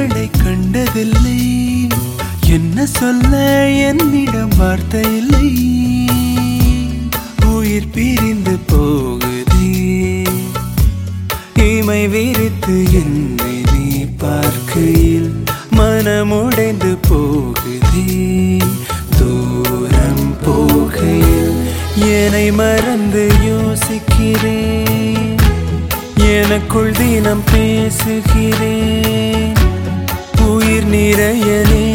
கண்களை கண்டதில்லை என்ன சொல்ல என்னிடம் வார்த்தை இல்லை உயிர் பிரிந்து போகுதே இமை விரித்து என்னை நீ பார்க்கையில் மனமுடைந்து போகுதே தூரம் போகையில் என்னை மறந்து யோசிக்கிறேன் எனக்குள் தினம் பேசுகிறேன் உயிர் நிறைய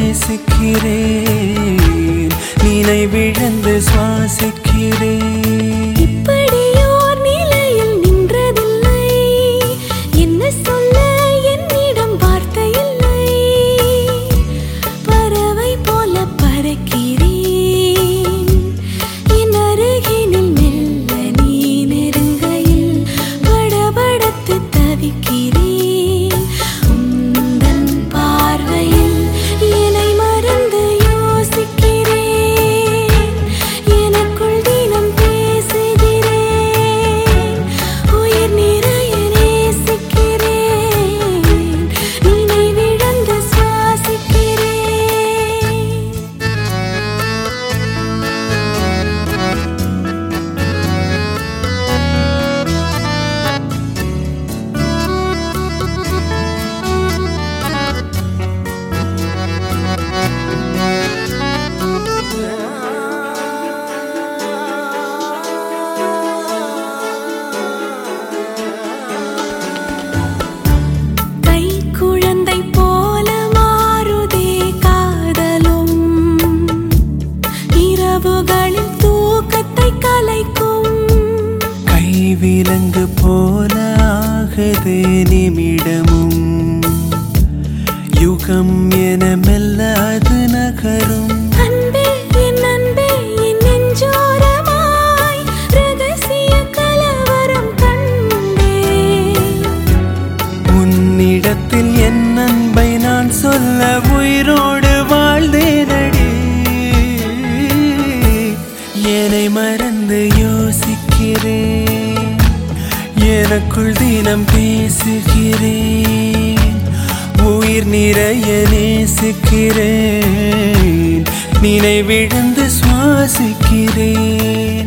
நேசிக்கிறேன் நினைவிழந்து சுவாசிக்கிறேன் இப்படியோர் நிலையில் நின்றதில்லை என்ன சொல்ல என்னிடம் வார்த்தை இல்லை பறவை போல பறக்கிறேன் என் அருகினில் மெல்ல நீ நெருங்கையில் படபடத்து தவிக்கிறேன் உந்தன் பார்வையில் என்னை மறந்து யோசிக்கிறேன் எனக்குள் தினம் பேசுகிறேன் உயிர் நிறைய நேசிக்கிறேன் நினைவிழந்து சுவாசிக்கிறேன் கை குழந்தை போல மாறுதே காதலும் இரவுகளில் தூக்கத்தை கலைக்கும் கைவிலங்கு போல ஆகுதே நிமிடமும் யுகம் என மெல்ல அது நகரும் அன்பே என் அன்பே என் நெஞ்சோரமாய் ரகசிய கலவரம் கண்டேன் உன்னிடத்தில் என் அன்பை நான் சொல்ல உயிரோடு வாழ்ந்தேனடி என்னை மறந்து யோசிக்கிறேன் எனக்குள் தினம் பேசுகிறேன் உயிர் நிறைய நேசிக்கிறேன் நினைவிழந்து சுவாசிக்கிறேன்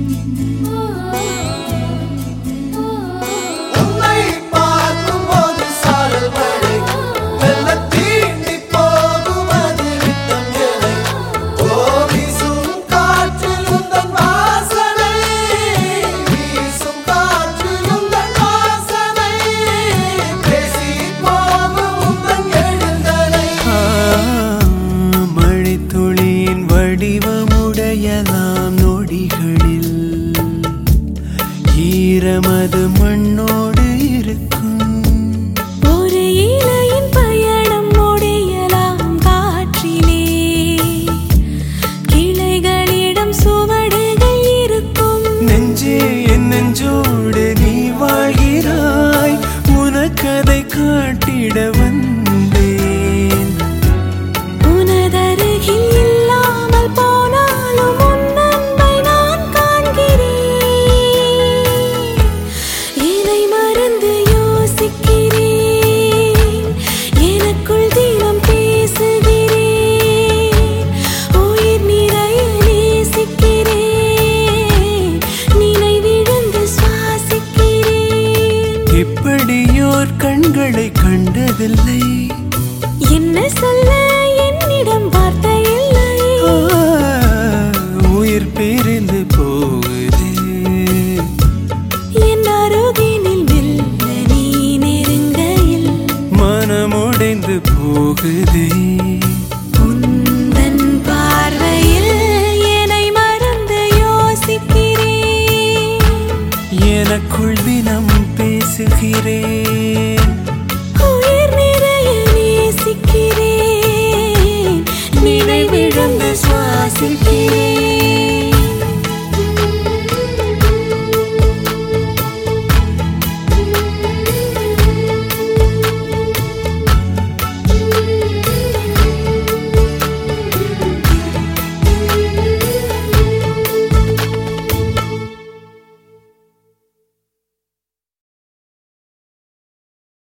உன்னை பார்க்கும்போது சாரல் மழை மெல்ல தீண்டி போகும் அது விட்டம் எனை ஓ வீசும் காற்றில் உந்தன் வாசனை வீசும் காற்றில் உந்தன் வாசனை பேசி போகும் உந்தன் எழுந்தனை மழைத்துளியின் வடிவமுடையலாம் நொடிகளில் ஈரமது மண்ணோடு இருக்கும் ஒரு இலையின் பயணம் முடியலாம் காற்றிலே கிளைகளிடம் சுவடுகள் இருக்கும் நெஞ்சே என் நெஞ்சோடு நீ வாழ்கிறாய் உனக்கதை காட்டிட வந்தேன் உனதருகில் இல்லாமல் போனாலும் உன் அன்பை நான் காண்கிறேன் என்னை மறந்து யோசிக்கிறேன் எனக்குள் தினம் பேசுகிறேன் உயிர் நிறைய நேசிக்கிறேன் நினைவிழந்து சுவாசிக்கிறேன் இப்படியோர் கண்களை கண்டதில்லை என்ன சொல்ல என்னிடம் வார்த்தை இல்லை ஆ, உயிர் பிரிந்து போகுதே என் அருகினில் மெல்ல நீ நெருங்கையில் மனமுடைந்து போகுதே உந்தன் பார்வையில் என்னை மறந்து யோசிக்கிறேன் எனக்குள் தினம் பேசுகிறேன் உயிர் நிறைய நேசிக்கிறேன் நினைவிழந்து சுவாசிக்கிறேன்